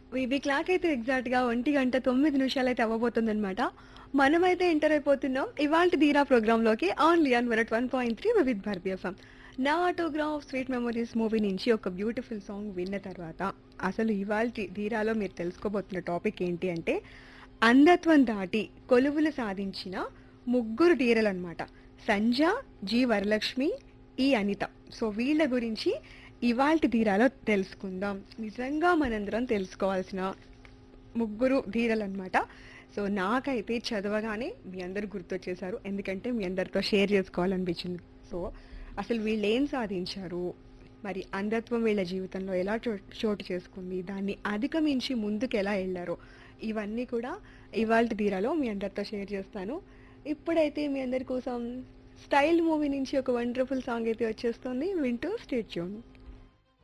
ఇది క్లాక్ అయితే ఎగ్జాక్ట్ గా ఒంటి గంట తొమ్మిది నిమిషాలు అయితే అవ్వబోతుందన్నమాట మనమైతే ఎంటర్ అయిపోతున్నాం ఇవాళ ధీరా ప్రోగ్రామ్ లోకి ఆన్లీ ఆన్ వరట్ one point three with Bharatiya FM నా ఆటోగ్రాఫ్ స్వీట్ మెమరీస్ మూవీ నుంచి ఒక బ్యూటిఫుల్ సాంగ్ విన్న తర్వాత అసలు ఇవాళ ధీరాలో మీరు తెలుసుకోబోతున్న టాపిక్ ఏంటి అంటే అంధత్వం దాటి కొలువులు సాధించిన ముగ్గురు ధీరలు అనమాట సంజ జి వరలక్ష్మి ఈ అనిత సో వీళ్ళ గురించి ఇవాళ ధీరాలో తెలుసుకుందాం నిజంగా మనందరం తెలుసుకోవాల్సిన ముగ్గురు ధీరలు అనమాట సో నాకైతే చదవగానే మీ అందరు గుర్తొచ్చేసారు ఎందుకంటే మీ అందరితో షేర్ చేసుకోవాలనిపించింది సో అసలు వీళ్ళు ఏం సాధించారు మరి అంధత్వం వీళ్ళ జీవితంలో ఎలా చో- చోటు చేసుకుంది దాన్ని అధిగమించి ముందుకు ఎలా వెళ్ళారో ఇవన్నీ కూడా ఇవాళ ధీరాలో మీ అందరితో షేర్ చేస్తాను ఇప్పుడైతే మీ అందరి కోసం స్టైల్ మూవీ నుంచి ఒక వండర్ఫుల్ సాంగ్ అయితే వచ్చేస్తుంది వింటూ స్టేట్ చూడండి